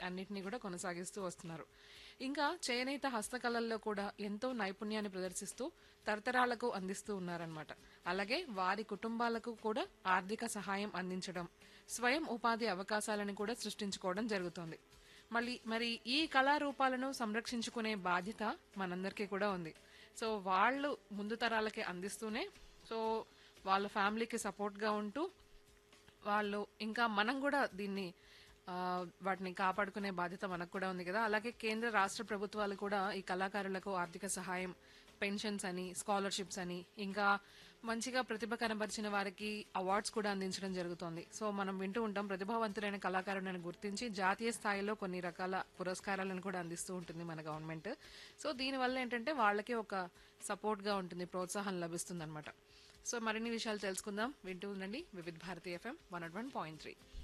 అన్నిటినీ కూడా కొనసాగిస్తూ వస్తున్నారు ఇంకా చేనేత హస్తకళల్లో కూడా ఎంతో నైపుణ్యాన్ని ప్రదర్శిస్తూ తరతరాలకు అందిస్తూ ఉన్నారనమాట అలాగే వారి కుటుంబాలకు కూడా ఆర్థిక సహాయం అందించడం స్వయం ఉపాధి అవకాశాలను కూడా సృష్టించుకోవడం జరుగుతోంది మళ్ళీ మరి ఈ కళారూపాలను సంరక్షించుకునే బాధ్యత మనందరికీ కూడా ఉంది సో వాళ్ళు ముందు తరాలకి అందిస్తూనే సో వాళ్ళ ఫ్యామిలీకి సపోర్ట్గా ఉంటూ వాళ్ళు ఇంకా మనం కూడా దీన్ని ఆ, వాటిని కాపాడుకునే బాధ్యత మనకు కూడా ఉంది కదా అలాగే కేంద్ర రాష్ట్ర ప్రభుత్వాలు కూడా ఈ కళాకారులకు ఆర్థిక సహాయం పెన్షన్స్ అని స్కాలర్షిప్స్ అని ఇంకా మంచిగా ప్రతిభ కనబరిచిన వారికి అవార్డ్స్ కూడా అందించడం జరుగుతోంది సో మనం వింటూ ఉంటాం ప్రతిభావంతులైన కళాకారులను గుర్తించి జాతీయ స్థాయిలో కొన్ని రకాల పురస్కారాలను కూడా అందిస్తూ ఉంటుంది మన గవర్నమెంట్ సో దీనివల్ల ఏంటంటే వాళ్ళకి ఒక సపోర్ట్గా ఉంటుంది ప్రోత్సాహం లభిస్తుంది అనమాట సో మరిన్ని విషయాలు తెలుసుకుందాం వింటూ ఉండండి Vividh Bharati FM one one point three